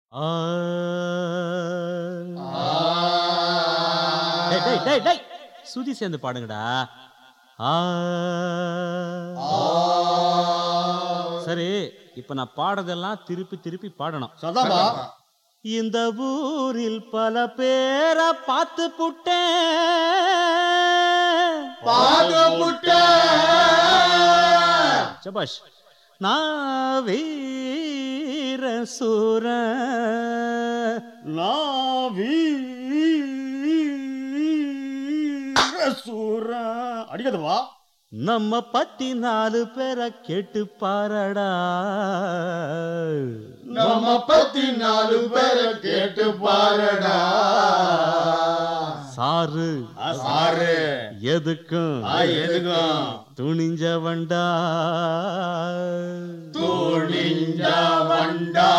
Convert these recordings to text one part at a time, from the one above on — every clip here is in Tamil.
ஆ. டேய், டேய், டேய், டேய். சுதி சேர்ந்து பாடுங்கடா ஆ. சரி இப்ப நான் பாடுறதெல்லாம் திருப்பி திருப்பி பாடணும் சதாபா இந்த ஊரில் பல பேரை பார்த்து புட்டேன் பாகமுட்ட சபாஷ் நான் வீர சூர சூர அடிக்கதவா நம்ம பத்தி நாலு பேரை கேட்டு பாரடா நம்ம பத்தி நாலு பேரை கேட்டு பாருடா சாரு சாரு எதுக்கும் எதுக்கும் துணிஞ்சவன்டா துணிஞ்ச வண்டா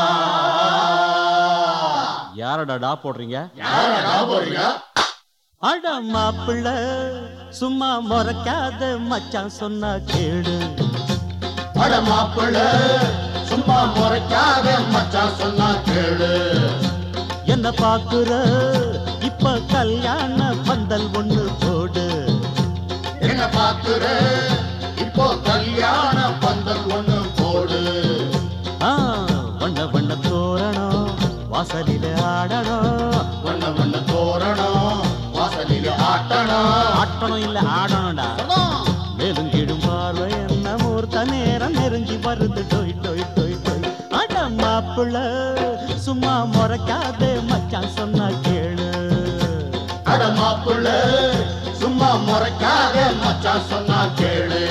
யாரடா டா போடுறீங்க யாரடா போறீங்க அட மாப்பிள்ள சும்மா முறைக்காத மச்சான் சொன்னா கேடு அட மாப்பிள்ள சும்மா முறைக்காத மச்சான் சொன்னா கேளு என்ன பாக்குற இப்ப கல்யாண பந்தல் ஒண்ணு போடு என்ன பாக்குற இப்போ கல்யாண பந்தல் ஒண்ணு போடு ஆ, வண்ண வண்ண தோரணம் வாசலில ஆடணும் வண்ண வண்ண தோரணம் வாசலில் ஆட்டணும் ஆட்டணும் இல்ல ஆடணும்டா மேலும் கீழும் பார்வை என்ன மூர்த்த நேரம் நெருங்கி வருது டொய் டொய் டொய் டொய் அட மாப்பிள்ள சும்மா முறைக்காத மச்சான் சொன்னா கேளு அட மாப்பிள்ள சும்மா முறைக்காத மச்சான் சொன்னா கேளு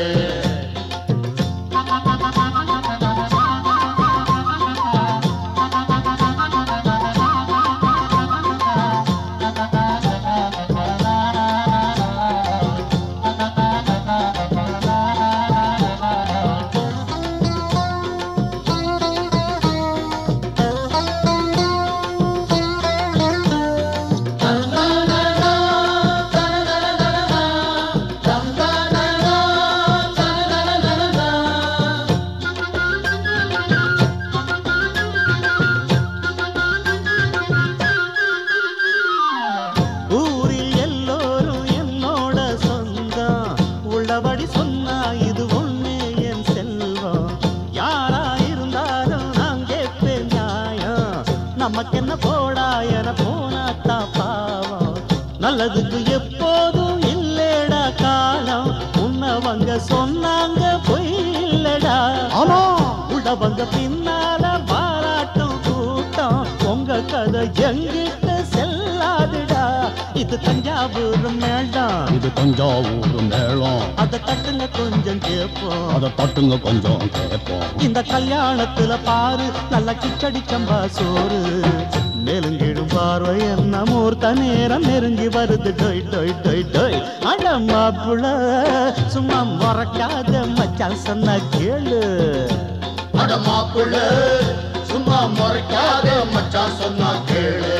ஊரில் எல்லோரும் என்னோட சொந்தம் உள்ளபடி சொன்னா இது ஒண்ணு என் செல்வம் யாரா இருந்தாலும் நான் கேட்பேன் நியாயம் நமக்கென்ன போடா என போனாத்தா பாவம் நல்லதுக்கு எப்போதும் இல்லடா காலம் உன்னவங்க சொன்னாங்க பொய் இல்லடா ஆமா உள்ளவங்க பின்னால பாராட்டும் கூட்டம் உங்க கதை எங்கிட்ட செல்லாதுடா இது தஞ்சாவூர் மேடம் இது தஞ்சாவூர் மேளம் அத தட்டுங்க கொஞ்சம் கேட்போம் அதை தட்டுங்க கொஞ்சம் கேட்போம் இந்த கல்யாணத்துல பாரு நல்ல கிச்சடி சம்பா சோறு நெருங்கிடும் பார்வை என்ன மூர்த்த நேரம் நெருங்கி வருது டொய் டொய் டொய் டொய் அட மாப்புள சும்மா மறக்காத மச்சான் சொன்ன கேளு அட மாப்பிள்ள சும்மா முறைக்காத மச்சான் சொன்னா கேளு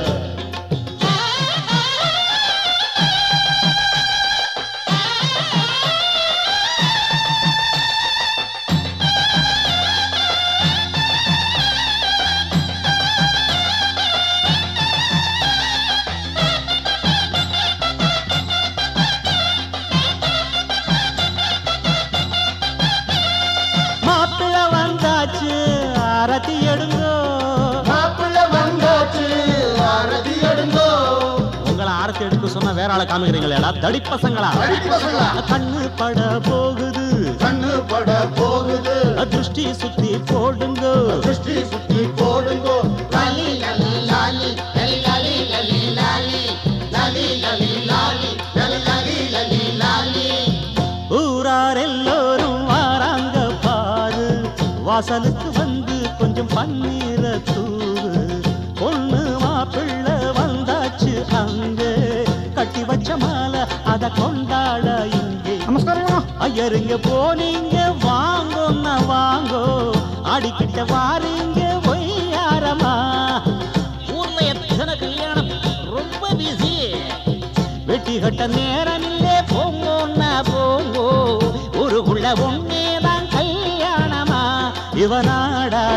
மாப்பிள வந்தாச்சு ஆரத்தி எடுங்கோ மாப்பிள்ள வந்தாச்சு ஆரதி எடுங்கோ உங்களை ஆரத்தி எடுக்க சொன்னா வேற ஆளை காமிக்கிறீங்களேடா தடி பசங்களா அடி பசங்களா கண்ணு பட போகுது கண்ணு பட போகுது திருஷ்டி சுத்தி போடுங்கோ திருஷ்டி சுத்தி போடுங்கோ லாலி லாலி லாலி லாலி லாலி லாலி லாலி லாலி லாலி லாலி லாலி லாலி லாலி ஊரார் எல்லோரும் வாராங்க பாரு வாசலுக்கு வந்து கொஞ்சம் பன்னீர தூவு பொண்ணு மாப்பிள்ளை வந்தாச்சு அங்க கட்டி வச்ச மாலை அத கொண்டாட இங்கே நமஸ்காரம் ஐயருங்க போனீங்க வாங்கோன்னா வாங்கோ அடிக்கிட்ட வாரீங்க ஒய்யாரமா ஊர்ல எத்தனை கல்யாணம் ரொம்ப பிஸி வெட்டி கட்ட நேரம் இல்லே போங்கோன்னா போங்கோ ஊருக்குள்ள ஒன்னேதான் கல்யாணமா இவனாடாளும் ரா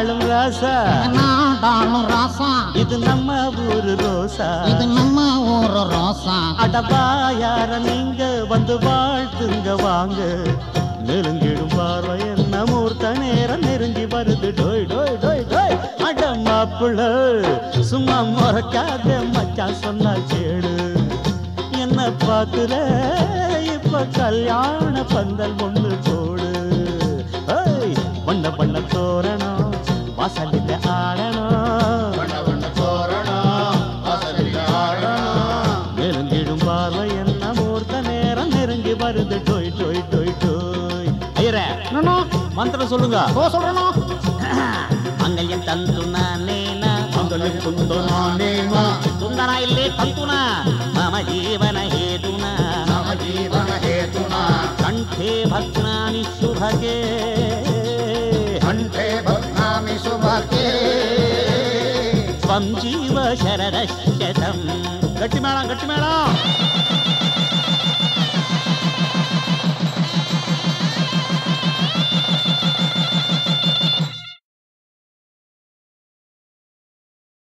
ராசா நாடாளும் ராசா இது நம்ம ஊரு ரோசா இது நம்ம ஊரு ரோசா அடவா யார நீங்க வந்து வாழ்த்துங்க வாங்க நெருங்கிடும் பார்வை என்ன மூர்த்த நேரம் நெருங்கி வருது டோய் டோய் டோய் டோய் அட மாப்பிள்ள சும்மா முறைக்காத மச்சான் சொன்னா கேளு என்ன பாக்குற இப்ப கல்யாண பந்தல் ஒண்ணு போடு ஏய், வண்ண வண்ண தோரணம் வாசலில் ஆடணும் வண்ண வண்ண தோரணம் வாசலில் ஆடணும் நெருங்கிடும் பார்வை என்ன மூர்த்த நேரம் நெருங்கி வருது டொய் டொய் டொய் டொய் ஐயரே என்னண்ணா மந்திரம் சொல்லுங்க ஓ சொல்றேண்ணா மங்கல்யம் தந்துனா நேனா மங்களம் குந்தனானேமா சுந்தரா இல்லே தந்துனா மம ஜீவன ஹேதுனா நம ஜீவன ஹேதுனா கண்டே பத்னானி சுபகே கண்டே பத்னாமி சுபகே ஸ்வம் ஜீவ சரதம் கட்டி மேளம் கட்டி மேளம்